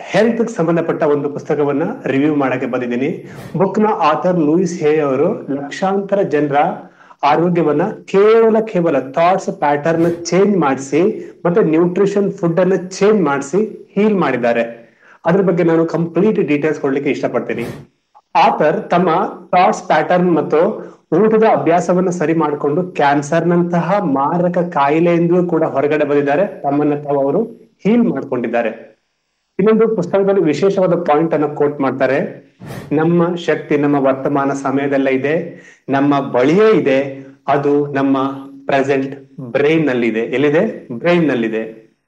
health ಸಂಬಂಧಪಟ್ಟ ಒಂದು ಪುಸ್ತಕವನ್ನ review ಮಾಡಕ್ಕೆ ಬಂದಿದ್ದೀನಿ ಬುಕ್ ನ ಆಥರ್ ಲೂಯಿಸ್ ಹೇ ಅವರು ಲಕ್ಷಾಂತರ ಜನರ ಆರೋಗ್ಯವನ್ನ ಕೇವಲ ಕೇವಲ ಥಾಟ್ಸ್ ಪ್ಯಾಟರ್ನ್ ಚೇಂಜ್ ಮಾಡಿಸಿ ಮತ್ತೆ ನ್ಯೂಟ್ರಿಷನ್ ಫುಡ್ ಅನ್ನ ಚೇಂಜ್ ಮಾಡಿಸಿ ಹೀಲ್ ಮಾಡಿದ್ದಾರೆ ಅದ್ರ ಬಗ್ಗೆ ನಾನು ಕಂಪ್ಲೀಟ್ ಡೀಟೇಲ್ಸ್ ಕೊಡ್ಲಿಕ್ಕೆ ಇಷ್ಟಪಡ್ತೀನಿ ಆಥರ್ ತಮ್ಮ ಥಾಟ್ಸ್ ಪ್ಯಾಟರ್ನ್ ಮತ್ತು ಊಟದ ಅಭ್ಯಾಸವನ್ನ ಸರಿ ಮಾಡಿಕೊಂಡು ಕ್ಯಾನ್ಸರ್ ನಂತಹ ಮಾರಕ ಕಾಯಿಲೆಯಿಂದ ಕೂಡ ಹೊರಗಡೆ ಬಂದಿದ್ದಾರೆ ತಮ್ಮನ್ನ ತಾವು ಅವರು ಹೀಲ್ ಮಾಡ್ಕೊಂಡಿದ್ದಾರೆ ಇನ್ನೊಂದು ಪುಸ್ತಕದಲ್ಲಿ ವಿಶೇಷವಾದ ಪಾಯಿಂಟ್ ಅನ್ನ ಕೋಟ್ ಮಾಡ್ತಾರೆ ನಮ್ಮ ಶಕ್ತಿ ನಮ್ಮ ವರ್ತಮಾನ ಸಮಯದಲ್ಲೇ ಇದೆ ನಮ್ಮ ಬಳಿಯೇ ಇದೆ ಅದು ನಮ್ಮ ಪ್ರೆಸೆಂಟ್ ಬ್ರೈನ್ ನಲ್ಲಿದೆ ಎಲ್ಲಿದೆ ಬ್ರೈನ್ ನಲ್ಲಿದೆ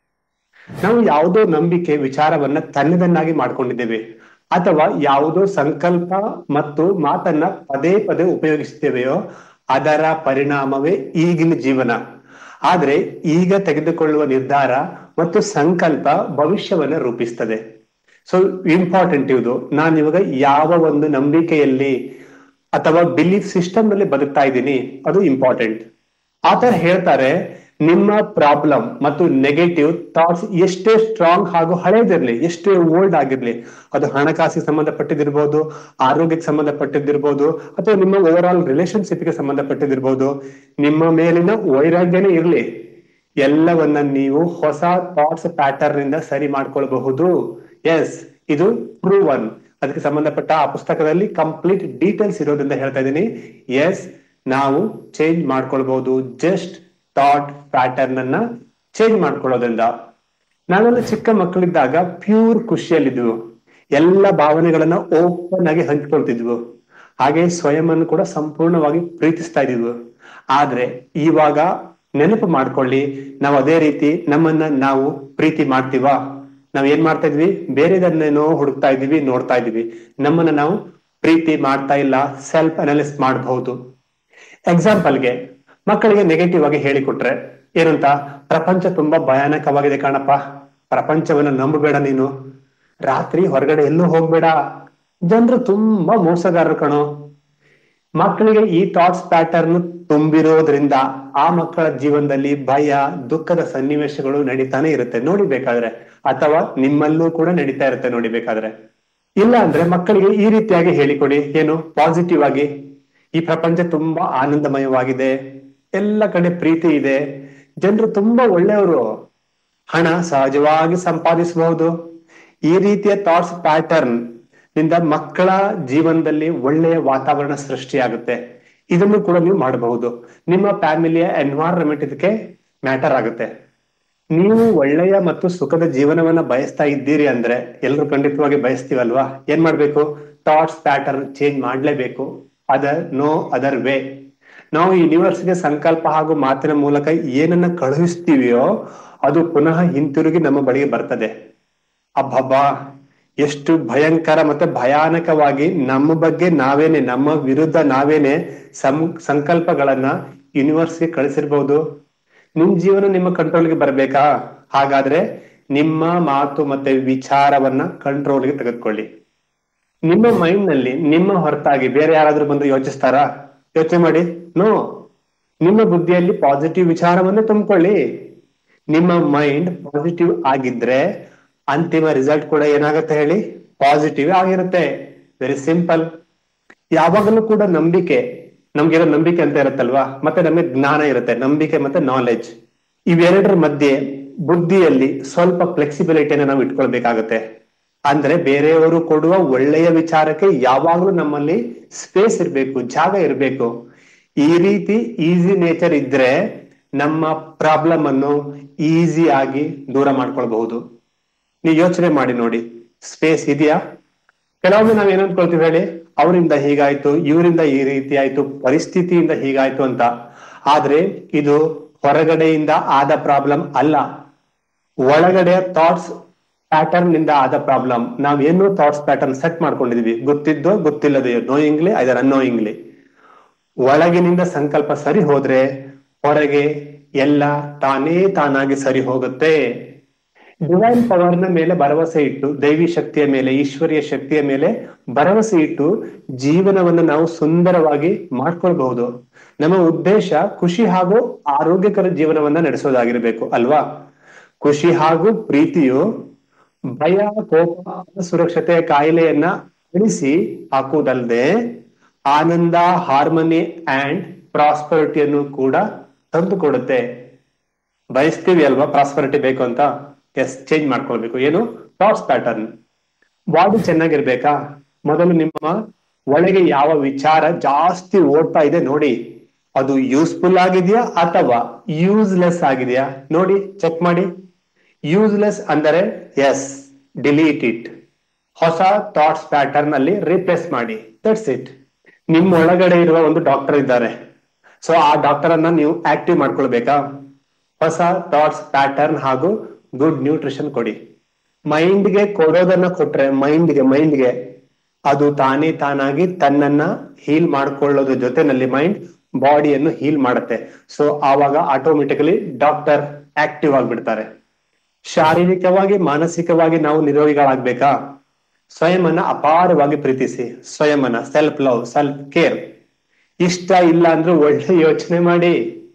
ನಾವು ಯಾವುದೋ ನಂಬಿಕೆ ವಿಚಾರವನ್ನ ತನ್ನದನ್ನಾಗಿ ಮಾಡ್ಕೊಂಡಿದ್ದೇವೆ ಅಥವಾ ಯಾವುದೋ ಸಂಕಲ್ಪ ಮತ್ತು ಮಾತನ್ನ ಪದೇ ಪದೇ ಉಪಯೋಗಿಸುತ್ತೇವೆಯೋ ಅದರ ಪರಿಣಾಮವೇ ಈಗಿನ ಜೀವನ ಆದ್ರೆ ಈಗ ತೆಗೆದುಕೊಳ್ಳುವ ನಿರ್ಧಾರ ಮತ್ತು ಸಂಕಲ್ಪ ಭವಿಷ್ಯವನ್ನ ರೂಪಿಸ್ತದೆ ಸೊ ಇಂಪಾರ್ಟೆಂಟ್ ಇದು ನಾನು ಇವಾಗ ಯಾವ ಒಂದು ನಂಬಿಕೆಯಲ್ಲಿ ಅಥವಾ ಬಿಲೀಫ್ ಸಿಸ್ಟಮ್ ನಲ್ಲಿ ಬದುಕ್ತಾ ಇದ್ದೀನಿ ಅದು ಇಂಪಾರ್ಟೆಂಟ್ ಆತರ ಹೇಳ್ತಾರೆ ನಿಮ್ಮ ಪ್ರಾಬ್ಲಮ್ ಮತ್ತು ನೆಗೆಟಿವ್ ಥಾಟ್ಸ್ ಎಷ್ಟೇ ಸ್ಟ್ರಾಂಗ್ ಹಾಗೂ ಹಳೇದಿರ್ಲಿ ಎಷ್ಟೇ ಓಲ್ಡ್ ಆಗಿರ್ಲಿ ಅದು ಹಣಕಾಸಿಗೆ ಸಂಬಂಧಪಟ್ಟಿದ್ದಿರ್ಬೋದು ಆರೋಗ್ಯಕ್ಕೆ ಸಂಬಂಧಪಟ್ಟಿದ್ದಿರ್ಬೋದು ಅಥವಾ ನಿಮ್ಮ ಓವರ್ ಆಲ್ ರಿಲೇಶನ್ಶಿಪ್ ಗೆ ಸಂಬಂಧಪಟ್ಟಿದ್ದಿರ್ಬೋದು ನಿಮ್ಮ ಮೇಲಿನ ವೈರಾಗ್ಯನೇ ಇರ್ಲಿ ಎಲ್ಲವನ್ನ ನೀವು ಹೊಸ ಥಾಟ್ಸ್ ಪ್ಯಾಟರ್ನ್ ಇಂದ ಸರಿ ಮಾಡ್ಕೊಳ್ಬಹುದು ಎಸ್ ಇದು ಪ್ರೂವ್ ಒನ್ ಅದಕ್ಕೆ ಸಂಬಂಧಪಟ್ಟ ಆ ಪುಸ್ತಕದಲ್ಲಿ ಕಂಪ್ಲೀಟ್ ಡೀಟೇಲ್ಸ್ ಇರೋದ್ರಿಂದ ಹೇಳ್ತಾ ಇದ್ದೀನಿ ಎಸ್ ನಾವು ಚೇಂಜ್ ಮಾಡ್ಕೊಳ್ಬಹುದು ಜಸ್ಟ್ ಥಾಟ್ ಪ್ಯಾಟರ್ನ್ ಅನ್ನ ಚೇಂಜ್ ಮಾಡ್ಕೊಳ್ಳೋದ್ರಿಂದ ನಾವೆಲ್ಲ ಚಿಕ್ಕ ಮಕ್ಕಳಿದ್ದಾಗ ಪ್ಯೂರ್ ಖುಷಿಯಲ್ಲಿದ್ವು ಎಲ್ಲ ಭಾವನೆಗಳನ್ನ ಓಪನ್ ಆಗಿ ಹಂಚ್ಕೊಳ್ತಿದ್ವು ಹಾಗೆ ಸ್ವಯಂ ಅನ್ನು ಕೂಡ ಸಂಪೂರ್ಣವಾಗಿ ಪ್ರೀತಿಸ್ತಾ ಇದ್ವು ಆದ್ರೆ ಇವಾಗ ನೆನಪು ಮಾಡ್ಕೊಳ್ಳಿ ನಾವು ಅದೇ ರೀತಿ ನಮ್ಮನ್ನ ನಾವು ಪ್ರೀತಿ ಮಾಡ್ತೀವಾ ನಾವ್ ಏನ್ ಮಾಡ್ತಾ ಇದ್ವಿ ಬೇರೆದನ್ನೇನೋ ಹುಡುಕ್ತಾ ಇದೀವಿ ನೋಡ್ತಾ ಇದೀವಿ ನಮ್ಮನ್ನ ನಾವು ಪ್ರೀತಿ ಮಾಡ್ತಾ ಇಲ್ಲ ಸೆಲ್ಫ್ ಅನಾಲಿಸ್ ಮಾಡಬಹುದು ಎಕ್ಸಾಂಪಲ್ಗೆ ಮಕ್ಕಳಿಗೆ ನೆಗೆಟಿವ್ ಆಗಿ ಹೇಳಿಕೊಟ್ರೆ ಏನಂತ ಪ್ರಪಂಚ ತುಂಬಾ ಭಯಾನಕವಾಗಿದೆ ಕಾಣಪ್ಪ ಪ್ರಪಂಚವನ್ನ ನಂಬಬೇಡ ನೀನು ರಾತ್ರಿ ಹೊರಗಡೆ ಎಲ್ಲೂ ಹೋಗ್ಬೇಡ ಜನರು ತುಂಬಾ ಮೋಸಗಾರರು ಕಣೋ ಮಕ್ಕಳಿಗೆ ಈ ಥಾಟ್ಸ್ ಪ್ಯಾಟರ್ನ್ ತುಂಬಿರೋದ್ರಿಂದ ಆ ಮಕ್ಕಳ ಜೀವನದಲ್ಲಿ ಭಯ ದುಃಖದ ಸನ್ನಿವೇಶಗಳು ನಡೀತಾನೆ ಇರುತ್ತೆ ನೋಡಿ ಬೇಕಾದ್ರೆ ಅಥವಾ ನಿಮ್ಮಲ್ಲೂ ಕೂಡ ನಡೀತಾ ಇರುತ್ತೆ ನೋಡಿ ಬೇಕಾದ್ರೆ ಇಲ್ಲ ಅಂದ್ರೆ ಮಕ್ಕಳಿಗೆ ಈ ರೀತಿಯಾಗಿ ಹೇಳಿಕೊಡಿ ಏನು ಪಾಸಿಟಿವ್ ಆಗಿ ಈ ಪ್ರಪಂಚ ತುಂಬಾ ಆನಂದಮಯವಾಗಿದೆ ಎಲ್ಲ ಕಡೆ ಪ್ರೀತಿ ಇದೆ ಜನರು ತುಂಬಾ ಒಳ್ಳೆಯವರು ಹಣ ಸಹಜವಾಗಿ ಸಂಪಾದಿಸಬಹುದು ಈ ರೀತಿಯ ಥಾಟ್ಸ್ ಪ್ಯಾಟರ್ನ್ ನಿಂದ ಮಕ್ಕಳ ಜೀವನದಲ್ಲಿ ಒಳ್ಳೆಯ ವಾತಾವರಣ ಸೃಷ್ಟಿಯಾಗುತ್ತೆ ಇದನ್ನು ಕೂಡ ನೀವು ಮಾಡಬಹುದು ನಿಮ್ಮ ಫ್ಯಾಮಿಲಿಯ ಎನ್ವೈರನ್ಮೆಂಟ್ ಇದಕ್ಕೆ ಮ್ಯಾಟರ್ ಆಗುತ್ತೆ ನೀವು ಒಳ್ಳೆಯ ಮತ್ತು ಸುಖದ ಜೀವನವನ್ನ ಬಯಸ್ತಾ ಇದ್ದೀರಿ ಅಂದ್ರೆ ಎಲ್ಲರೂ ಖಂಡಿತವಾಗಿ ಬಯಸ್ತೀವಲ್ವಾ ಏನ್ ಮಾಡ್ಬೇಕು ಥಾಟ್ಸ್ ಪ್ಯಾಟರ್ನ್ ಚೇಂಜ್ ಮಾಡ್ಲೇಬೇಕು ಅದರ್ ನೋ ಅದರ್ ವೇ ನಾವು ಯೂನಿವರ್ಸ್ಗೆ ಸಂಕಲ್ಪ ಹಾಗೂ ಮಾತಿನ ಮೂಲಕ ಏನನ್ನ ಕಳುಹಿಸ್ತೀವಿಯೋ ಅದು ಪುನಃ ಹಿಂತಿರುಗಿ ನಮ್ಮ ಬಳಿಗೆ ಬರ್ತದೆ ಅಬ್ಬಬ್ಬಾ ಎಷ್ಟು ಭಯಂಕರ ಮತ್ತೆ ಭಯಾನಕವಾಗಿ ನಮ್ಮ ಬಗ್ಗೆ ನಾವೇನೆ ನಮ್ಮ ವಿರುದ್ಧ ನಾವೇನೆ ಸಂ ಸಂಕಲ್ಪಗಳನ್ನ ಯೂನಿವರ್ಸ್ಗೆ ಕಳಿಸಿರ್ಬಹುದು ನಿಮ್ ಜೀವನ ನಿಮ್ಮ ಕಂಟ್ರೋಲ್ಗೆ ಬರ್ಬೇಕಾ ಹಾಗಾದ್ರೆ ನಿಮ್ಮ ಮಾತು ಮತ್ತೆ ವಿಚಾರವನ್ನ ಕಂಟ್ರೋಲ್ಗೆ ತೆಗೆದುಕೊಳ್ಳಿ ನಿಮ್ಮ ಮೈಂಡ್ ನಲ್ಲಿ ನಿಮ್ಮ ಹೊರತಾಗಿ ಬೇರೆ ಯಾರಾದ್ರೂ ಬಂದು ಯೋಚಿಸ್ತಾರಾ ಯೋಚನೆ ಮಾಡಿ ನೋ ನಿಮ್ಮ ಬುದ್ಧಿಯಲ್ಲಿ ಪಾಸಿಟಿವ್ ವಿಚಾರವನ್ನೇ ತುಂಬಿಕೊಳ್ಳಿ ನಿಮ್ಮ ಮೈಂಡ್ ಪಾಸಿಟಿವ್ ಆಗಿದ್ರೆ ಅಂತಿಮ ರಿಸಲ್ಟ್ ಕೂಡ ಏನಾಗುತ್ತೆ ಹೇಳಿ ಪಾಸಿಟಿವ್ ಆಗಿರುತ್ತೆ ವೆರಿ ಸಿಂಪಲ್ ಯಾವಾಗಲೂ ಕೂಡ ನಂಬಿಕೆ ನಮ್ಗಿರೋ ನಂಬಿಕೆ ಅಂತ ಇರುತ್ತಲ್ವಾ ಮತ್ತೆ ನಮಗೆ ಜ್ಞಾನ ಇರುತ್ತೆ ನಂಬಿಕೆ ಮತ್ತೆ ನಾಲೆಜ್ ಇವೆರಡರ ಮಧ್ಯೆ ಬುದ್ಧಿಯಲ್ಲಿ ಸ್ವಲ್ಪ ಫ್ಲೆಕ್ಸಿಬಿಲಿಟಿನ ನಾವು ಇಟ್ಕೊಳ್ಬೇಕಾಗತ್ತೆ ಅಂದ್ರೆ ಬೇರೆಯವರು ಕೊಡುವ ಒಳ್ಳೆಯ ವಿಚಾರಕ್ಕೆ ಯಾವಾಗ್ಲೂ ನಮ್ಮಲ್ಲಿ ಸ್ಪೇಸ್ ಇರ್ಬೇಕು ಜಾಗ ಇರ್ಬೇಕು ಈ ರೀತಿ ಈಸಿ ನೇಚರ್ ಇದ್ರೆ ನಮ್ಮ ಪ್ರಾಬ್ಲಮ್ ಅನ್ನು ಈಸಿ ಆಗಿ ದೂರ ಮಾಡ್ಕೊಳ್ಬಹುದು ನೀವು ಯೋಚನೆ ಮಾಡಿ ನೋಡಿ ಸ್ಪೇಸ್ ಇದೆಯಾ ಕೆಲವೊಮ್ಮೆ ನಾವ್ ಏನ್ ಅನ್ಕೊಳ್ತೀವಿ ಹೇಳಿ ಅವರಿಂದ ಹೀಗಾಯ್ತು ಇವರಿಂದ ಈ ರೀತಿ ಆಯ್ತು ಪರಿಸ್ಥಿತಿಯಿಂದ ಹೀಗಾಯ್ತು ಅಂತ ಆದ್ರೆ ಇದು ಹೊರಗಡೆಯಿಂದ ಆದ ಪ್ರಾಬ್ಲಮ್ ಅಲ್ಲ ಒಳಗಡೆ ಥಾಟ್ಸ್ ಪ್ಯಾಟರ್ನ್ ನಿಂದ ಆದ ಪ್ರಾಬ್ಲಮ್ ನಾವ್ ಏನು ಥಾಟ್ಸ್ ಪ್ಯಾಟರ್ನ್ ಸೆಟ್ ಮಾಡ್ಕೊಂಡಿದೀವಿ ಗೊತ್ತಿದ್ದೋ ಗೊತ್ತಿಲ್ಲದೆಯೋ ನೋಯಿಂಗ್ಲಿ ಐದರ್ ಅನ್ನೋಯಿಂಗ್ಲಿ ಒಳಗಿನಿಂದ ಸಂಕಲ್ಪ ಸರಿ ಹೋದ್ರೆ ಹೊರಗೆ ಎಲ್ಲ ತಾನೇ ತಾನಾಗಿ ಸರಿ ಹೋಗುತ್ತೆ ಡಿವೈನ್ ಪವರ್ನ ಮೇಲೆ ಭರವಸೆ ಇಟ್ಟು ದೈವಿ ಶಕ್ತಿಯ ಮೇಲೆ ಈಶ್ವರಿಯ ಶಕ್ತಿಯ ಮೇಲೆ ಭರವಸೆ ಇಟ್ಟು ಜೀವನವನ್ನು ನಾವು ಸುಂದರವಾಗಿ ಮಾಡ್ಕೊಳ್ಬಹುದು ನಮ್ಮ ಉದ್ದೇಶ ಖುಷಿ ಹಾಗೂ ಆರೋಗ್ಯಕರ ಜೀವನವನ್ನ ನಡೆಸೋದಾಗಿರ್ಬೇಕು ಅಲ್ವಾ ಖುಷಿ ಹಾಗೂ ಪ್ರೀತಿಯು ಭಯ ಕೋಪ ಸುರಕ್ಷತೆ ಕಾಯಿಲೆಯನ್ನ ಅಳಿಸಿ ಹಾಕುವುದಲ್ಲದೆ ಆನಂದ ಹಾರ್ಮನಿ ಅಂಡ್ ಪ್ರಾಸ್ಪರಿಟಿಯನ್ನು ಕೂಡ ತಂದು ಕೊಡುತ್ತೆ ಬಯಸ್ತೀವಿ ಅಲ್ವಾ ಪ್ರಾಸ್ಪರಿಟಿ ಬೇಕು ಅಂತ ಎಸ್ ಚೇಂಜ್ ಮಾಡ್ಕೊಳ್ಬೇಕು ಏನು ಥಾಟ್ಸ್ ಪ್ಯಾಟರ್ನ್ ಬಾಡಿ ಚೆನ್ನಾಗಿರ್ಬೇಕಾ ಮೊದಲು ನಿಮ್ಮ ಒಳಗೆ ಯಾವ ವಿಚಾರ ಜಾಸ್ತಿ ಓಡ್ತಾ ಇದೆ ನೋಡಿ ಅದು ಯೂಸ್ಫುಲ್ ಆಗಿದೆಯಾ ಅಥವಾ ಯೂಸ್ಲೆಸ್ ಆಗಿದೆಯಾ ನೋಡಿ ಚೆಕ್ ಮಾಡಿ ಯೂಸ್ಲೆಸ್ ಅಂದರೆ ಎಸ್ ಡಿಲೀಟ್ ಇಟ್ ಹೊಸ ಥಾಟ್ಸ್ ಪ್ಯಾಟರ್ನ್ ಅಲ್ಲಿ ರಿಪ್ಲೇಸ್ ಮಾಡಿ ದಟ್ಸ್ ಇಟ್ ನಿಮ್ಮ ಒಳಗಡೆ ಇರುವ ಒಂದು ಡಾಕ್ಟರ್ ಇದ್ದಾರೆ ಸೊ ಆ ಡಾಕ್ಟರ್ ಅನ್ನ ನೀವು ಆಕ್ಟಿವ್ ಮಾಡ್ಕೊಳ್ಬೇಕಾ ಹೊಸ ಥಾಟ್ಸ್ ಪ್ಯಾಟರ್ನ್ ಹಾಗೂ ಗುಡ್ ನ್ಯೂಟ್ರಿಷನ್ ಕೊಡಿ ಮೈಂಡ್ಗೆ ಕೊಡೋದನ್ನ ಕೊಟ್ರೆ ಮೈಂಡ್ಗೆ ಮೈಂಡ್ಗೆ ಅದು ತಾನೇ ತಾನಾಗಿ ತನ್ನನ್ನ ಹೀಲ್ ಮಾಡ್ಕೊಳ್ಳೋದ್ರ ಜೊತೆನಲ್ಲಿ ಮೈಂಡ್ ಬಾಡಿಯನ್ನು ಹೀಲ್ ಮಾಡುತ್ತೆ ಸೊ ಆವಾಗ ಆಟೋಮೆಟಿಕಲಿ ಡಾಕ್ಟರ್ ಆಕ್ಟಿವ್ ಆಗ್ಬಿಡ್ತಾರೆ ಶಾರೀರಿಕವಾಗಿ ಮಾನಸಿಕವಾಗಿ ನಾವು ನಿರೋಗಿಗಳಾಗ್ಬೇಕಾ ಸ್ವಯಂನ ಅಪಾರವಾಗಿ ಪ್ರೀತಿಸಿ ಸ್ವಯಂನ ಸೆಲ್ಫ್ ಲವ್ ಸೆಲ್ಫ್ ಕೇರ್ ಇಷ್ಟ ಇಲ್ಲ ಅಂದ್ರೆ ಒಳ್ಳೆ ಯೋಚನೆ ಮಾಡಿ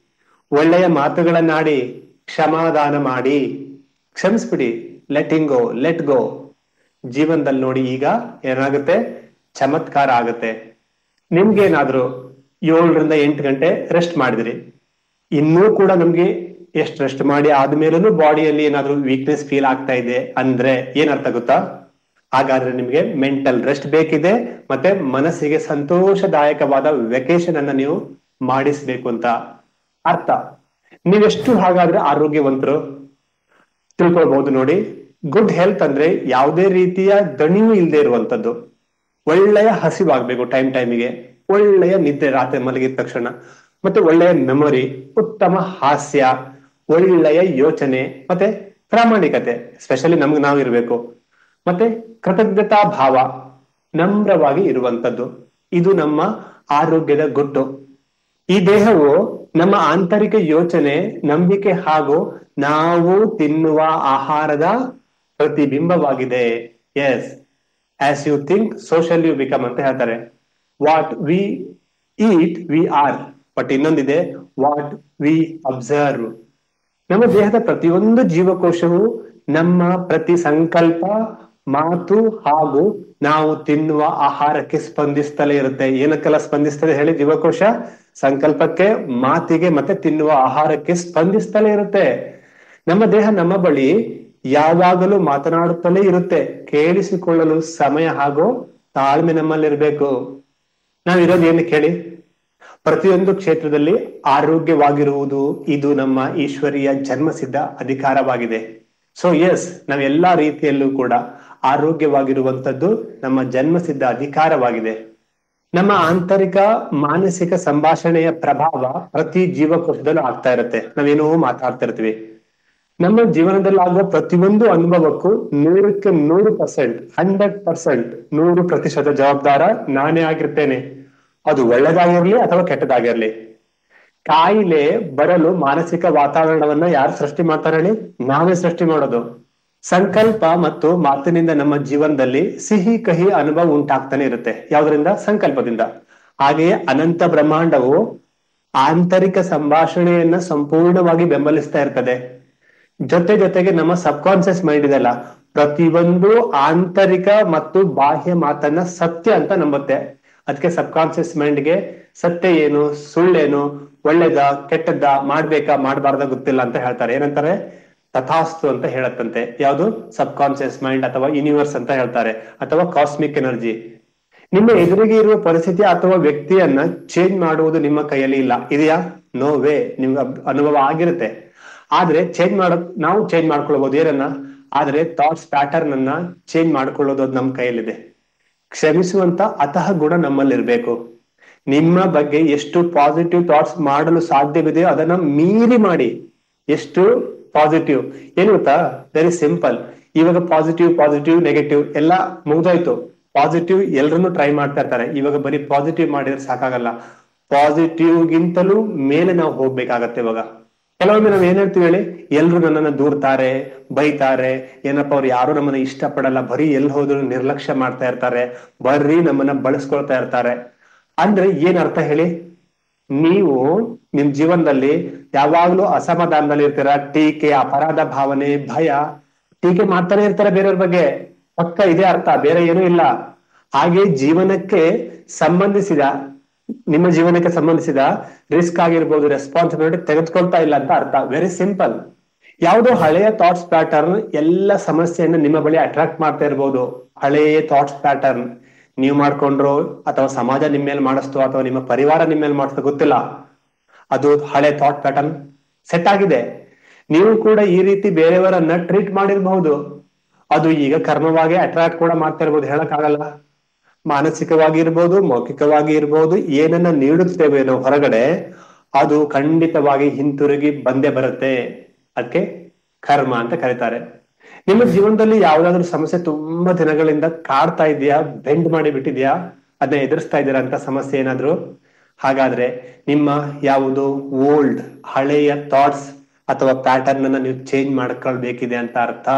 ಒಳ್ಳೆಯ ಮಾತುಗಳನ್ನಾಡಿ ಕ್ಷಮಾದಾನ ಮಾಡಿ ಕ್ಷಮಿಸ್ಬಿಡಿ ಲೆಟಿಂಗ್ ಗೋ ಲೆಟ್ ಗೋ ಜೀವನದಲ್ಲಿ ನೋಡಿ ಈಗ ಏನಾಗುತ್ತೆ ಚಮತ್ಕಾರ ಆಗುತ್ತೆ ನಿಮ್ಗೇನಾದ್ರು ಏಳರಿಂದ ಎಂಟು ಗಂಟೆ ರೆಸ್ಟ್ ಮಾಡಿದ್ರಿ ಇನ್ನೂ ಕೂಡ ನಮ್ಗೆ ಎಷ್ಟು ರೆಸ್ಟ್ ಮಾಡಿ ಆದ್ಮೇಲೂ ಬಾಡಿಯಲ್ಲಿ ಏನಾದ್ರು ವೀಕ್ನೆಸ್ ಫೀಲ್ ಆಗ್ತಾ ಇದೆ ಅಂದ್ರೆ ಏನರ್ಥ ಗೊತ್ತಾ ಹಾಗಾದ್ರೆ ನಿಮ್ಗೆ ಮೆಂಟಲ್ ರೆಸ್ಟ್ ಬೇಕಿದೆ ಮತ್ತೆ ಮನಸ್ಸಿಗೆ ಸಂತೋಷದಾಯಕವಾದ ವೆಕೇಶನ್ ಅನ್ನ ನೀವು ಮಾಡಿಸ್ಬೇಕು ಅಂತ ಅರ್ಥ ನೀವೆಷ್ಟು ಹಾಗಾದ್ರೆ ಆರೋಗ್ಯವಂತರು ತಿಳ್ಕೊಳ್ಬಹುದು ನೋಡಿ ಗುಡ್ ಹೆಲ್ತ್ ಅಂದ್ರೆ ಯಾವುದೇ ರೀತಿಯ ದಣಿವು ಇಲ್ಲದೆ ಇರುವಂತದ್ದು ಒಳ್ಳೆಯ ಹಸಿವಾಗ್ಬೇಕು ಟೈಮ್ ಟೈಮಿಗೆ ಒಳ್ಳೆಯ ನಿದ್ದೆ ರಾತ್ರಿ ಮಲಗಿದ ತಕ್ಷಣ ಮತ್ತೆ ಒಳ್ಳೆಯ ಮೆಮೊರಿ ಉತ್ತಮ ಹಾಸ್ಯ ಒಳ್ಳೆಯ ಯೋಚನೆ ಮತ್ತೆ ಪ್ರಾಮಾಣಿಕತೆ ಸ್ಪೆಷಲಿ ನಮ್ಗೆ ನಾವು ಇರ್ಬೇಕು ಮತ್ತೆ ಕೃತಜ್ಞತಾ ಭಾವ ನಮ್ರವಾಗಿ ಇರುವಂತದ್ದು ಇದು ನಮ್ಮ ಆರೋಗ್ಯದ ಗುಟ್ಟು ಈ ದೇಹವು ನಮ್ಮ ಆಂತರಿಕ ಯೋಚನೆ ನಂಬಿಕೆ ಹಾಗೂ ನಾವು ತಿನ್ನುವ ಆಹಾರದ ಪ್ರತಿಬಿಂಬವಾಗಿದೆ yes as you think so shall you become ಅಂತ ಹೇಳ್ತಾರೆ what we eat we are but ಇನ್ನೊಂದಿದೆ ವಾಟ್ ವಿ ಅಬ್ಸರ್ವ್ ನಮ್ಮ ದೇಹದ ಪ್ರತಿಯೊಂದು ಜೀವಕೋಶವು ನಮ್ಮ ಪ್ರತಿ ಸಂಕಲ್ಪ ಮಾತು ಹಾಗೂ ನಾವು ತಿನ್ನುವ ಆಹಾರಕ್ಕೆ ಸ್ಪಂದಿಸ್ತಲೇ ಇರುತ್ತೆ ಏನಕ್ಕೆಲ್ಲ ಸ್ಪಂದಿಸ್ತದೆ ಹೇಳಿ ಜೀವಕೋಶ ಸಂಕಲ್ಪಕ್ಕೆ ಮಾತಿಗೆ ಮತ್ತೆ ತಿನ್ನುವ ಆಹಾರಕ್ಕೆ ಸ್ಪಂದಿಸ್ತಲೇ ಇರುತ್ತೆ ನಮ್ಮ ದೇಹ ನಮ್ಮ ಬಳಿ ಯಾವಾಗಲೂ ಮಾತನಾಡುತ್ತಲೇ ಇರುತ್ತೆ ಕೇಳಿಸಿಕೊಳ್ಳಲು ಸಮಯ ಹಾಗೂ ತಾಳ್ಮೆ ನಮ್ಮಲ್ಲಿರ್ಬೇಕು ನಾವಿರೋದು ಏನು ಕೇಳಿ ಪ್ರತಿಯೊಂದು ಕ್ಷೇತ್ರದಲ್ಲಿ ಆರೋಗ್ಯವಾಗಿರುವುದು ಇದು ನಮ್ಮ ಈಶ್ವರಿಯ ಜನ್ಮಸಿದ್ಧ ಅಧಿಕಾರವಾಗಿದೆ ಸೊ ಎಸ್ ನಾವೆಲ್ಲಾ ರೀತಿಯಲ್ಲೂ ಕೂಡ ಆರೋಗ್ಯವಾಗಿರುವಂತದ್ದು ನಮ್ಮ ಜನ್ಮಸಿದ್ಧ ಅಧಿಕಾರವಾಗಿದೆ ನಮ್ಮ ಆಂತರಿಕ ಮಾನಸಿಕ ಸಂಭಾಷಣೆಯ ಪ್ರಭಾವ ಪ್ರತಿ ಜೀವಕೋಶದಲ್ಲೂ ಆಗ್ತಾ ಇರುತ್ತೆ ನಾವೇನೋ ಮಾತಾಡ್ತಾ ಇರ್ತೀವಿ ನಮ್ಮ ಜೀವನದಲ್ಲಿ ಆಗುವ ಪ್ರತಿಯೊಂದು ಅನುಭವಕ್ಕೂ ನೂರಕ್ಕೆ ನೂರು ಪರ್ಸೆಂಟ್ ಹಂಡ್ರೆಡ್ ಪರ್ಸೆಂಟ್ ನೂರು ಪ್ರತಿಶತ ಜವಾಬ್ದಾರ ನಾನೇ ಆಗಿರ್ತೇನೆ ಅದು ಒಳ್ಳೆದಾಗಿರ್ಲಿ ಅಥವಾ ಕೆಟ್ಟದಾಗಿರ್ಲಿ ಕಾಯಿಲೆ ಬರಲು ಮಾನಸಿಕ ವಾತಾವರಣವನ್ನ ಯಾರು ಸೃಷ್ಟಿ ಮಾಡ್ತಾರೆ ಹೇಳಿ ನಾವೇ ಸೃಷ್ಟಿ ಮಾಡೋದು ಸಂಕಲ್ಪ ಮತ್ತು ಮಾತಿನಿಂದ ನಮ್ಮ ಜೀವನದಲ್ಲಿ ಸಿಹಿ ಕಹಿ ಅನುಭವ ಉಂಟಾಗ್ತಾನೆ ಇರುತ್ತೆ ಯಾವ್ದ್ರಿಂದ ಸಂಕಲ್ಪದಿಂದ ಹಾಗೆಯೇ ಅನಂತ ಬ್ರಹ್ಮಾಂಡವು ಆಂತರಿಕ ಸಂಭಾಷಣೆಯನ್ನ ಸಂಪೂರ್ಣವಾಗಿ ಬೆಂಬಲಿಸ್ತಾ ಇರ್ತದೆ ಜೊತೆ ಜೊತೆಗೆ ನಮ್ಮ ಸಬ್ ಕಾನ್ಸಿಯಸ್ ಮೈಂಡ್ ಇದೆಲ್ಲ ಪ್ರತಿಯೊಂದು ಆಂತರಿಕ ಮತ್ತು ಬಾಹ್ಯ ಮಾತನ್ನ ಸತ್ಯ ಅಂತ ನಂಬುತ್ತೆ ಅದಕ್ಕೆ ಸಬ್ ಕಾನ್ಸಿಯಸ್ ಮೈಂಡ್ಗೆ ಸತ್ಯ ಏನು ಸುಳ್ಳೇನು ಒಳ್ಳೇದ ಕೆಟ್ಟದ್ದ ಮಾಡ್ಬೇಕಾ ಮಾಡಬಾರ್ದ ಗೊತ್ತಿಲ್ಲ ಅಂತ ಹೇಳ್ತಾರೆ ಏನಂತಾರೆ ತಥಾಸ್ತು ಅಂತ ಹೇಳತ್ತಂತೆ ಯಾವುದು ಸಬ್ ಕಾನ್ಸಿಯಸ್ ಮೈಂಡ್ ಅಥವಾ ಯೂನಿವರ್ಸ್ ಅಂತ ಹೇಳ್ತಾರೆ ಅಥವಾ ಕಾಸ್ಮಿಕ್ ಎನರ್ಜಿ ನಿಮ್ಮ ಎದುರಿಗೆ ಇರುವ ಪರಿಸ್ಥಿತಿ ಅಥವಾ ವ್ಯಕ್ತಿಯನ್ನ ಚೇಂಜ್ ಮಾಡುವುದು ನಿಮ್ಮ ಕೈಯಲ್ಲಿ ಇಲ್ಲ ಇದೆಯಾ ನೋ ವೇ ನಿಮ್ಗೆ ಅನುಭವ ಆಗಿರುತ್ತೆ ಆದ್ರೆ ಚೇಂಜ್ ಮಾಡೋ ನಾವು ಚೇಂಜ್ ಮಾಡ್ಕೊಳ್ಬಹುದು ಏನನ್ನ ಆದ್ರೆ ಥಾಟ್ಸ್ ಪ್ಯಾಟರ್ನ್ ಅನ್ನ ಚೇಂಜ್ ಮಾಡ್ಕೊಳ್ಳೋದು ಅದು ನಮ್ಮ ಕೈಯಲ್ಲಿದೆ ಕ್ಷಮಿಸುವಂತ ಅತಃ ಗುಣ ನಮ್ಮಲ್ಲಿರ್ಬೇಕು ನಿಮ್ಮ ಬಗ್ಗೆ ಎಷ್ಟು ಪಾಸಿಟಿವ್ ಥಾಟ್ಸ್ ಮಾಡಲು ಸಾಧ್ಯವಿದೆಯೋ ಅದನ್ನ ಮೀರಿ ಮಾಡಿ ಎಷ್ಟು ಪಾಸಿಟಿವ್ ಏನು ಗೊತ್ತಾ ವೆರಿ ಸಿಂಪಲ್ ಇವಾಗ ಪಾಸಿಟಿವ್ ಪಾಸಿಟಿವ್ ನೆಗೆಟಿವ್ ಎಲ್ಲ ಮುಗ್ದೋಯ್ತು ಪಾಸಿಟಿವ್ ಎಲ್ರನ್ನೂ ಟ್ರೈ ಮಾಡ್ತಾ ಇರ್ತಾರೆ ಇವಾಗ ಬರೀ ಪಾಸಿಟಿವ್ ಮಾಡಿದ್ರೆ ಸಾಕಾಗಲ್ಲ ಪಾಸಿಟಿವ್ ಗಿಂತಲೂ ಮೇಲೆ ನಾವು ಹೋಗ್ಬೇಕಾಗತ್ತೆ ಇವಾಗ ಕೆಲವೊಮ್ಮೆ ನಾವ್ ಏನ್ ಹೇಳ್ತೀವಿ ಹೇಳಿ ಎಲ್ರು ನನ್ನನ್ನ ದೂರ್ತಾರೆ ಬೈತಾರೆ ಏನಪ್ಪ ಅವ್ರು ಯಾರು ನಮ್ಮನ್ನ ಇಷ್ಟಪಡಲ್ಲ ಬರೀ ಎಲ್ಲಿ ಹೋದ್ರು ನಿರ್ಲಕ್ಷ್ಯ ಮಾಡ್ತಾ ಇರ್ತಾರೆ ಬರೀ ನಮ್ಮನ್ನ ಬಳಸ್ಕೊಳ್ತಾ ಇರ್ತಾರೆ ಅಂದ್ರೆ ಏನ್ ಅರ್ಥ ಹೇಳಿ ನೀವು ನಿಮ್ ಜೀವನದಲ್ಲಿ ಯಾವಾಗ್ಲೂ ಅಸಮಾಧಾನದಲ್ಲಿ ಇರ್ತೀರ ಟೀಕೆ ಅಪರಾಧ ಭಾವನೆ ಭಯ ಹೀಗೆ ಮಾಡ್ತಾನೆ ಇರ್ತಾರೆ ಬೇರೆಯವ್ರ ಬಗ್ಗೆ ಪಕ್ಕ ಇದೇ ಅರ್ಥ ಬೇರೆ ಏನೂ ಇಲ್ಲ ಹಾಗೆ ಜೀವನಕ್ಕೆ ಸಂಬಂಧಿಸಿದ ನಿಮ್ಮ ಜೀವನಕ್ಕೆ ಸಂಬಂಧಿಸಿದ ರಿಸ್ಕ್ ಆಗಿರ್ಬೋದು ರೆಸ್ಪಾನ್ಸಿಬಿಲಿಟಿ ತೆಗೆದುಕೊಳ್ತಾ ಇಲ್ಲ ಅಂತ ಅರ್ಥ ವೆರಿ ಸಿಂಪಲ್ ಯಾವುದೋ ಹಳೆಯ ಥಾಟ್ಸ್ ಪ್ಯಾಟರ್ನ್ ಎಲ್ಲ ಸಮಸ್ಯೆಯನ್ನು ನಿಮ್ಮ ಬಳಿ ಅಟ್ರಾಕ್ಟ್ ಮಾಡ್ತಾ ಇರ್ಬೋದು ಹಳೆಯ ಥಾಟ್ಸ್ ಪ್ಯಾಟರ್ನ್ ನೀವು ಮಾಡ್ಕೊಂಡ್ರು ಅಥವಾ ಸಮಾಜ ನಿಮ್ಮ ಮೇಲೆ ಮಾಡಿಸ್ತು ಅಥವಾ ನಿಮ್ಮ ಪರಿವಾರ ನಿಮ್ಮ ಮೇಲೆ ಮಾಡಿಸ್ತು ಗೊತ್ತಿಲ್ಲ ಅದು ಹಳೆ ಥಾಟ್ ಪ್ಯಾಟರ್ನ್ ಸೆಟ್ ಆಗಿದೆ ನೀವು ಕೂಡ ಈ ರೀತಿ ಬೇರೆಯವರನ್ನ ಟ್ರೀಟ್ ಮಾಡಿರ್ಬಹುದು ಅದು ಈಗ ಕರ್ಮವಾಗಿ ಅಟ್ರಾಕ್ಟ್ ಕೂಡ ಮಾಡ್ತಾ ಇರ್ಬೋದು ಹೇಳಕ್ ಆಗಲ್ಲ ಮಾನಸಿಕವಾಗಿ ಇರ್ಬೋದು ಮೌಖಿಕವಾಗಿ ಇರ್ಬೋದು ಏನನ್ನ ನೀಡುತ್ತೇವೆ ನಾವು ಹೊರಗಡೆ ಅದು ಖಂಡಿತವಾಗಿ ಹಿಂತಿರುಗಿ ಬಂದೇ ಬರುತ್ತೆ ಅದಕ್ಕೆ ಕರ್ಮ ಅಂತ ಕರೀತಾರೆ ನಿಮ್ಮ ಜೀವನದಲ್ಲಿ ಯಾವ್ದಾದ್ರು ಸಮಸ್ಯೆ ತುಂಬಾ ದಿನಗಳಿಂದ ಕಾಡ್ತಾ ಇದೆಯಾ ಬೆಂಡ್ ಮಾಡಿ ಬಿಟ್ಟಿದ್ಯಾ ಅದನ್ನ ಎದುರಿಸ್ತಾ ಇದ್ದೀರಾ ಅಂತ ಸಮಸ್ಯೆ ಏನಾದ್ರು ಹಾಗಾದ್ರೆ ನಿಮ್ಮ ಯಾವುದು ಓಲ್ಡ್ ಹಳೆಯ ಥಾಟ್ಸ್ ಅಥವಾ ಪ್ಯಾಟರ್ನ್ ಅನ್ನ ನೀವು ಚೇಂಜ್ ಮಾಡ್ಕೊಳ್ಬೇಕಿದೆ ಅಂತ ಅರ್ಥ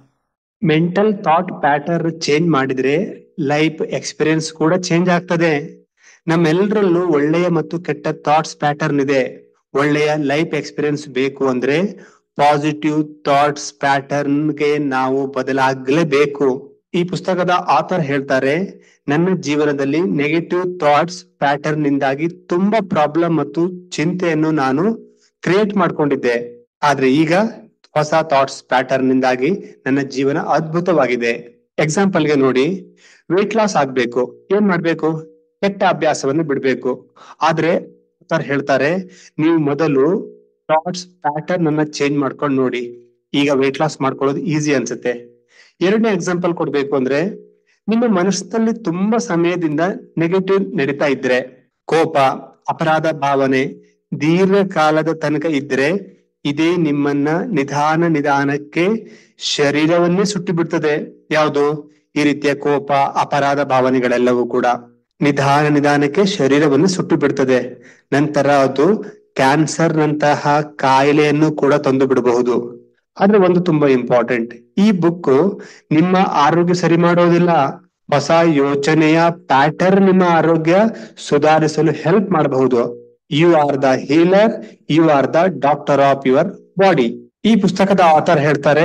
ಮೆಂಟಲ್ ಥಾಟ್ ಪ್ಯಾಟರ್ನ್ ಚೇಂಜ್ ಮಾಡಿದ್ರೆ ಲೈಫ್ ಎಕ್ಸ್ಪೀರಿಯನ್ಸ್ ಕೂಡ ಚೇಂಜ್ ಆಗ್ತದೆ ನಮ್ಮೆಲ್ಲರಲ್ಲೂ ಒಳ್ಳೆಯ ಮತ್ತು ಕೆಟ್ಟ ಥಾಟ್ಸ್ ಪ್ಯಾಟರ್ನ್ ಇದೆ ಒಳ್ಳೆಯ ಲೈಫ್ ಎಕ್ಸ್ಪೀರಿಯನ್ಸ್ ಬೇಕು ಅಂದ್ರೆ ಪಾಸಿಟಿವ್ ಥಾಟ್ಸ್ ಪ್ಯಾಟರ್ನ್ಗೆ ನಾವು ಬದಲಾಗಲೇಬೇಕು ಈ ಪುಸ್ತಕದ ಆಥರ್ ಹೇಳ್ತಾರೆ ನನ್ನ ಜೀವನದಲ್ಲಿ ನೆಗೆಟಿವ್ ಥಾಟ್ಸ್ ಪ್ಯಾಟರ್ನ್ ನಿಂದಾಗಿ ತುಂಬಾ ಪ್ರಾಬ್ಲಮ್ ಮತ್ತು ಚಿಂತೆಯನ್ನು ನಾನು ಕ್ರಿಯೇಟ್ ಮಾಡ್ಕೊಂಡಿದ್ದೆ ಆದ್ರೆ ಈಗ ಹೊಸ ಥಾಟ್ಸ್ ಪ್ಯಾಟರ್ನ್ ನಿಂದಾಗಿ ನನ್ನ ಜೀವನ ಅದ್ಭುತವಾಗಿದೆ ಎಕ್ಸಾಂಪಲ್ ಗೆ ನೋಡಿ ವೆಯ್ಟ್ ಲಾಸ್ ಆಗ್ಬೇಕು ಏನ್ ಮಾಡ್ಬೇಕು ಕೆಟ್ಟ ಅಭ್ಯಾಸವನ್ನು ಬಿಡ್ಬೇಕು ಆದ್ರೆ ಸರ್ ಹೇಳ್ತಾರೆ ನೀವು ಮೊದಲು ಥಾಟ್ಸ್ ಪ್ಯಾಟರ್ನ್ ಅನ್ನ ಚೇಂಜ್ ಮಾಡ್ಕೊಂಡು ನೋಡಿ ಈಗ ವೆಯ್ಟ್ ಲಾಸ್ ಮಾಡ್ಕೊಳ್ಳೋದು ಈಸಿ ಅನ್ಸುತ್ತೆ ಎರಡನೇ ಎಕ್ಸಾಂಪಲ್ ಕೊಡ್ಬೇಕು ಅಂದ್ರೆ ನಿಮ್ಮ ಮನಸ್ಸಿನಲ್ಲಿ ತುಂಬಾ ಸಮಯದಿಂದ ನೆಗೆಟಿವ್ ನಡೀತಾ ಇದ್ರೆ ಕೋಪ ಅಪರಾಧ ಭಾವನೆ ದೀರ್ಘಕಾಲದ ತನಕ ಇದ್ರೆ ಇದೇ ನಿಮ್ಮನ್ನ ನಿಧಾನ ನಿಧಾನಕ್ಕೆ ಶರೀರವನ್ನೇ ಸುಟ್ಟಿ ಬಿಡ್ತದೆ ಯಾವುದು ಈ ರೀತಿಯ ಕೋಪ ಅಪರಾಧ ಭಾವನೆಗಳೆಲ್ಲವೂ ಕೂಡ ನಿಧಾನ ನಿಧಾನಕ್ಕೆ ಶರೀರವನ್ನು ಸುಟ್ಟು ಬಿಡ್ತದೆ ನಂತರ ಅದು ಕ್ಯಾನ್ಸರ್ ನಂತಹ ಕಾಯಿಲೆಯನ್ನು ಕೂಡ ತಂದು ಬಿಡಬಹುದು ಆದ್ರೆ ಒಂದು ತುಂಬಾ ಇಂಪಾರ್ಟೆಂಟ್ ಈ ಬುಕ್ ನಿಮ್ಮ ಆರೋಗ್ಯ ಸರಿ ಮಾಡೋದಿಲ್ಲ ಹೊಸ ಯೋಚನೆಯ ಪ್ಯಾಟರ್ನ್ ನಿಮ್ಮ ಆರೋಗ್ಯ ಸುಧಾರಿಸಲು ಹೆಲ್ಪ್ ಮಾಡಬಹುದು you are the healer you are the doctor of your body ಈ ಪುಸ್ತಕದ ಆಥರ್ ಹೇಳ್ತಾರೆ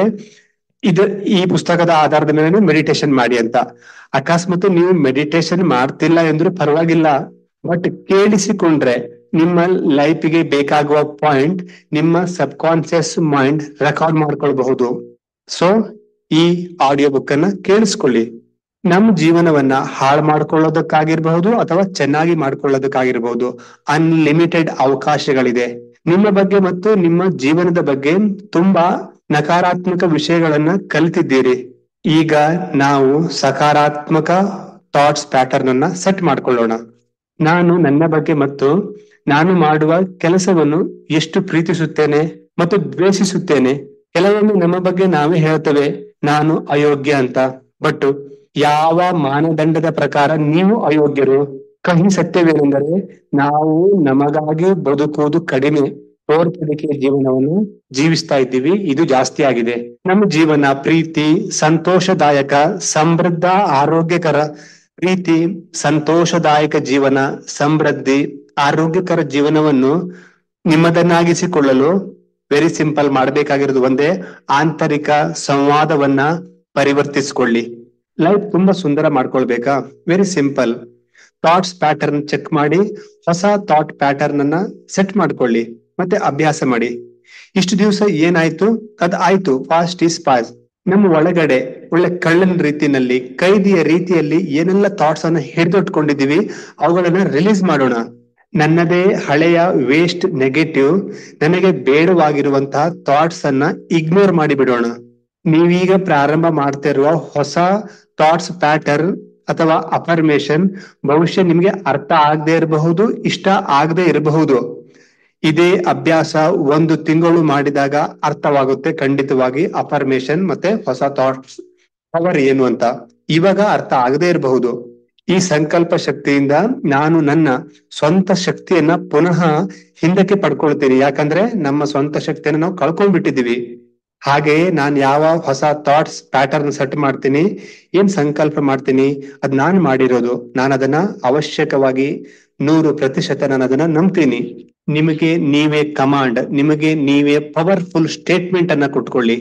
ಇದು ಈ ಪುಸ್ತಕದ ಆಧಾರದ ಮೇಲೆ ಮೆಡಿಟೇಷನ್ ಮಾಡಿ ಅಂತ ಅಕಸ್ಮಾತ್ ನೀವು ಮೆಡಿಟೇಷನ್ ಮಾಡ್ತಿಲ್ಲ ಎಂದ್ರೂ ಪರವಾಗಿಲ್ಲ ಬಟ್ ಕೇಳಿಸಿಕೊಂಡ್ರೆ ನಿಮ್ಮ ಲೈಫ್ಗೆ ಬೇಕಾಗುವ ಪಾಯಿಂಟ್ ನಿಮ್ಮ ಸಬ್ ಕಾನ್ಸಿಯಸ್ ಮೈಂಡ್ ರೆಕಾರ್ಡ್ ಮಾಡ್ಕೊಳ್ಬಹುದು ಸೊ ಈ ಆಡಿಯೋ ಬುಕ್ ಅನ್ನ ಕೇಳಿಸ್ಕೊಳ್ಳಿ ನಮ್ಮ ಜೀವನವನ್ನ ಹಾಳು ಮಾಡ್ಕೊಳ್ಳೋದಕ್ಕಾಗಿರ್ಬಹುದು ಅಥವಾ ಚೆನ್ನಾಗಿ ಮಾಡ್ಕೊಳ್ಳೋದಕ್ಕಾಗಿರ್ಬಹುದು ಅನ್ಲಿಮಿಟೆಡ್ ಅವಕಾಶಗಳಿದೆ ನಿಮ್ಮ ಬಗ್ಗೆ ಮತ್ತು ನಿಮ್ಮ ಜೀವನದ ಬಗ್ಗೆ ತುಂಬಾ ನಕಾರಾತ್ಮಕ ವಿಷಯಗಳನ್ನ ಕಲಿತಿದ್ದೀರಿ ಈಗ ನಾವು ಸಕಾರಾತ್ಮಕ ಥಾಟ್ಸ್ ಪ್ಯಾಟರ್ನ್ ಅನ್ನ ಸೆಟ್ ಮಾಡ್ಕೊಳ್ಳೋಣ ನಾನು ನನ್ನ ಬಗ್ಗೆ ಮತ್ತು ನಾನು ಮಾಡುವ ಕೆಲಸವನ್ನು ಎಷ್ಟು ಪ್ರೀತಿಸುತ್ತೇನೆ ಮತ್ತು ದ್ವೇಷಿಸುತ್ತೇನೆ ಕೆಲವೊಮ್ಮೆ ನಮ್ಮ ಬಗ್ಗೆ ನಾವೇ ಹೇಳ್ತೇವೆ ನಾನು ಅಯೋಗ್ಯ ಅಂತ ಬಟ್ ಯಾವ ಮಾನದಂಡದ ಪ್ರಕಾರ ನೀವು ಅಯೋಗ್ಯರು ಕಹಿ ಸತ್ಯವೇನೆಂದರೆ ನಾವು ನಮಗಾಗಿ ಬದುಕುವುದು ಕಡಿಮೆ ತೋರ್ಪಡಿಕೆ ಜೀವನವನ್ನು ಜೀವಿಸ್ತಾ ಇದ್ದೀವಿ ಇದು ಜಾಸ್ತಿ ಆಗಿದೆ ನಮ್ಮ ಜೀವನ ಪ್ರೀತಿ ಸಂತೋಷದಾಯಕ ಸಮೃದ್ಧ ಆರೋಗ್ಯಕರ ಪ್ರೀತಿ ಸಂತೋಷದಾಯಕ ಜೀವನ ಸಮೃದ್ಧಿ ಆರೋಗ್ಯಕರ ಜೀವನವನ್ನು ನಿಮ್ಮದನ್ನಾಗಿಸಿಕೊಳ್ಳಲು ವೆರಿ ಸಿಂಪಲ್ ಮಾಡಬೇಕಾಗಿರೋದು ಒಂದೇ ಆಂತರಿಕ ಸಂವಾದವನ್ನ ಪರಿವರ್ತಿಸಿಕೊಳ್ಳಿ ಲೈಫ್ ತುಂಬಾ ಸುಂದರ ಮಾಡ್ಕೊಳ್ಬೇಕಾ very simple thoughts pattern check ಮಾಡಿ ಹೊಸ ಥಾಟ್ ಪ್ಯಾಟರ್ನ್ ಅನ್ನ ಸೆಟ್ ಮಾಡ್ಕೊಳ್ಳಿ ಮತ್ತೆ ಅಭ್ಯಾಸ ಮಾಡಿ ಇಷ್ಟು ದಿವಸ ಏನಾಯ್ತು ಅದ್ ಆಯ್ತು ಫಾಸ್ಟ್ ಈಸ್ ಪಾಸ್ ನಮ್ಮ ಒಳಗಡೆ ಒಳ್ಳೆ ಕಳ್ಳನ ರೀತಿಯಲ್ಲಿ ಕೈದಿಯ ರೀತಿಯಲ್ಲಿ ಏನೆಲ್ಲ ಥಾಟ್ಸ್ ಅನ್ನ ಹಿಡಿದಿಟ್ಕೊಂಡಿದೀವಿ ಅವುಗಳನ್ನ ರಿಲೀಸ್ ಮಾಡೋಣ ನನ್ನದೇ ಹಳೆಯ ವೇಸ್ಟ್ ನೆಗೆಟಿವ್ ನನಗೆ ಬೇಡವಾಗಿರುವಂತಹ ಥಾಟ್ಸ್ ಅನ್ನ ಇಗ್ನೋರ್ ಮಾಡಿ ಬಿಡೋಣ ನೀವೀಗ ಪ್ರಾರಂಭ ಮಾಡ್ತಾ ಇರುವ ಹೊಸ ಥಾಟ್ಸ್ ಪ್ಯಾಟರ್ನ್ ಅಥವಾ ಅಫರ್ಮೇಶನ್ ಬಹುಶಃ ನಿಮ್ಗೆ ಅರ್ಥ ಆಗದೆ ಇರಬಹುದು ಇಷ್ಟ ಆಗದೆ ಇರಬಹುದು ಇದೇ ಅಭ್ಯಾಸ ಒಂದು ತಿಂಗಳು ಮಾಡಿದಾಗ ಅರ್ಥವಾಗುತ್ತೆ ಖಂಡಿತವಾಗಿ ಅಫರ್ಮೇಶನ್ ಮತ್ತೆ ಹೊಸ ಥಾಟ್ಸ್ ಪವರ್ ಏನು ಅಂತ ಇವಾಗ ಅರ್ಥ ಆಗದೆ ಇರಬಹುದು ಈ ಸಂಕಲ್ಪ ಶಕ್ತಿಯಿಂದ ನಾನು ನನ್ನ ಸ್ವಂತ ಶಕ್ತಿಯನ್ನ ಪುನಃ ಹಿಂದಕ್ಕೆ ಪಡ್ಕೊಳ್ತೀನಿ ಯಾಕಂದ್ರೆ ನಮ್ಮ ಸ್ವಂತ ಶಕ್ತಿಯನ್ನ ನಾವು ಕಳ್ಕೊಂಡ್ಬಿಟ್ಟಿದೀವಿ ಹಾಗೆಯೇ ನಾನು ಯಾವ ಹೊಸ ಥಾಟ್ಸ್ ಪ್ಯಾಟರ್ನ್ ಸೆಟ್ ಮಾಡ್ತೀನಿ ಏನ್ ಸಂಕಲ್ಪ ಮಾಡ್ತೀನಿ ಅದ್ ನಾನ್ ಮಾಡಿರೋದು ನಾನು ಅದನ್ನ ಅವಶ್ಯಕವಾಗಿ ನೂರು ಪ್ರತಿಶತ ನಾನು ಅದನ್ನ ನಂಬ್ತೀನಿ ನಿಮಗೆ ನೀವೇ ಕಮಾಂಡ್ ನಿಮಗೆ ನೀವೇ ಪವರ್ಫುಲ್ ಸ್ಟೇಟ್ಮೆಂಟ್ ಅನ್ನ ಕೊಟ್ಕೊಳ್ಳಿ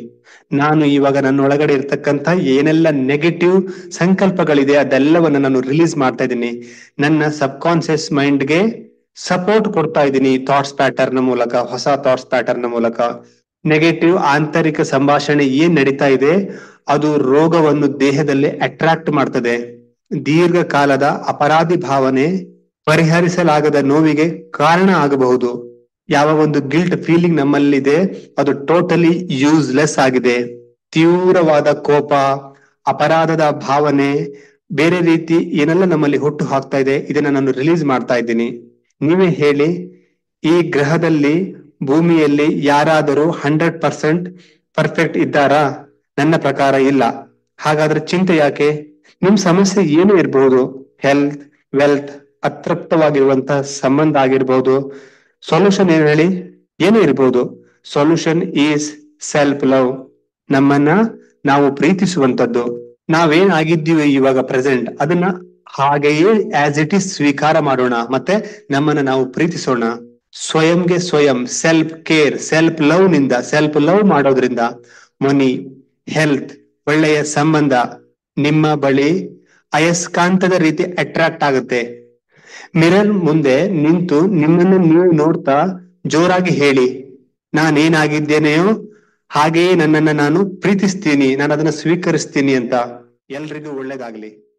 ನಾನು ಇವಾಗ ನನ್ನ ಒಳಗಡೆ ಇರ್ತಕ್ಕಂಥ ಏನೆಲ್ಲ ನೆಗೆಟಿವ್ ಸಂಕಲ್ಪಗಳಿದೆ ಅದೆಲ್ಲವನ್ನು ನಾನು ರಿಲೀಸ್ ಮಾಡ್ತಾ ಇದ್ದೀನಿ ನನ್ನ ಸಬ್ ಕಾನ್ಸಿಯಸ್ ಮೈಂಡ್ಗೆ ಸಪೋರ್ಟ್ ಕೊಡ್ತಾ ಇದ್ದೀನಿ ಥಾಟ್ಸ್ ಪ್ಯಾಟರ್ನ್ ಮೂಲಕ ಹೊಸ ಥಾಟ್ಸ್ ಪ್ಯಾಟರ್ನ್ ಮೂಲಕ ನೆಗೆಟಿವ್ ಆಂತರಿಕ ಸಂಭಾಷಣೆ ಏನ್ ನಡೀತಾ ಇದೆ ಅದು ರೋಗವನ್ನು ದೇಹದಲ್ಲಿ ಅಟ್ರಾಕ್ಟ್ ಮಾಡ್ತದೆ ದೀರ್ಘಕಾಲದ ಅಪರಾಧಿ ಭಾವನೆ ಪರಿಹರಿಸಲಾಗದ ನೋವಿಗೆ ಕಾರಣ ಆಗಬಹುದು ಯಾವ ಒಂದು ಗಿಲ್ಟ್ ಫೀಲಿಂಗ್ ನಮ್ಮಲ್ಲಿದೆ ಅದು ಟೋಟಲಿ ಯೂಸ್ಲೆಸ್ ಆಗಿದೆ ತೀವ್ರವಾದ ಕೋಪ ಅಪರಾಧದ ಭಾವನೆ ಬೇರೆ ರೀತಿ ಏನೆಲ್ಲ ನಮ್ಮಲ್ಲಿ ಹುಟ್ಟು ಹಾಕ್ತಾ ಇದೆ ಇದನ್ನ ನಾನು ರಿಲೀಸ್ ಮಾಡ್ತಾ ಇದ್ದೀನಿ ನೀವೇ ಹೇಳಿ ಈ ಗ್ರಹದಲ್ಲಿ ಭೂಮಿಯಲ್ಲಿ ಯಾರಾದರೂ ಹಂಡ್ರೆಡ್ ಪರ್ಸೆಂಟ್ ಪರ್ಫೆಕ್ಟ್ ಇದ್ದಾರಾ ನನ್ನ ಪ್ರಕಾರ ಇಲ್ಲ ಹಾಗಾದ್ರೆ ಚಿಂತೆ ಯಾಕೆ ನಿಮ್ ಸಮಸ್ಯೆ ಏನು ಇರಬಹುದು ಹೆಲ್ತ್ ವೆಲ್ತ್ ಅತೃಪ್ತವಾಗಿರುವಂತಹ ಸಂಬಂಧ ಆಗಿರ್ಬಹುದು ಸೊಲ್ಯೂಷನ್ ಏನ್ ಹೇಳಿ ಏನು ಇರ್ಬೋದು ಸೊಲ್ಯೂಷನ್ ಈಸ್ ಸೆಲ್ಫ್ ಲವ್ ನಮ್ಮನ್ನ ನಾವು ಪ್ರೀತಿಸುವಂತದ್ದು ನಾವೇನ್ ಆಗಿದ್ದೀವಿ ಇವಾಗ ಪ್ರೆಸೆಂಟ್ ಅದನ್ನ ಹಾಗೆಯೇ ಆಸ್ ಇಟ್ ಈಸ್ ಸ್ವೀಕಾರ ಮಾಡೋಣ ಮತ್ತೆ ನಮ್ಮನ್ನ ನಾವು ಪ್ರೀತಿಸೋಣ ಸ್ವಯಂಗೆ ಸ್ವಯಂ ಸೆಲ್ಫ್ ಕೇರ್ ಸೆಲ್ಫ್ ಲವ್ ನಿಂದ ಸೆಲ್ಫ್ ಲವ್ ಮಾಡೋದ್ರಿಂದ ಮನಿ ಹೆಲ್ತ್ ಒಳ್ಳೆಯ ಸಂಬಂಧ ನಿಮ್ಮ ಬಳಿ ಅಯಸ್ಕಾಂತದ ರೀತಿ ಅಟ್ರಾಕ್ಟ್ ಆಗುತ್ತೆ ಮಿರರ್ ಮುಂದೆ ನಿಂತು ನಿಮ್ಮನ್ನು ನೀವು ನೋಡ್ತಾ ಜೋರಾಗಿ ಹೇಳಿ ನಾನೇನಾಗಿದ್ದೇನೆಯೋ ಹಾಗೆಯೇ ನನ್ನನ್ನ ನಾನು ಪ್ರೀತಿಸ್ತೀನಿ ನಾನು ಅದನ್ನ ಸ್ವೀಕರಿಸ್ತೀನಿ ಅಂತ ಎಲ್ರಿಗೂ ಒಳ್ಳೇದಾಗ್ಲಿ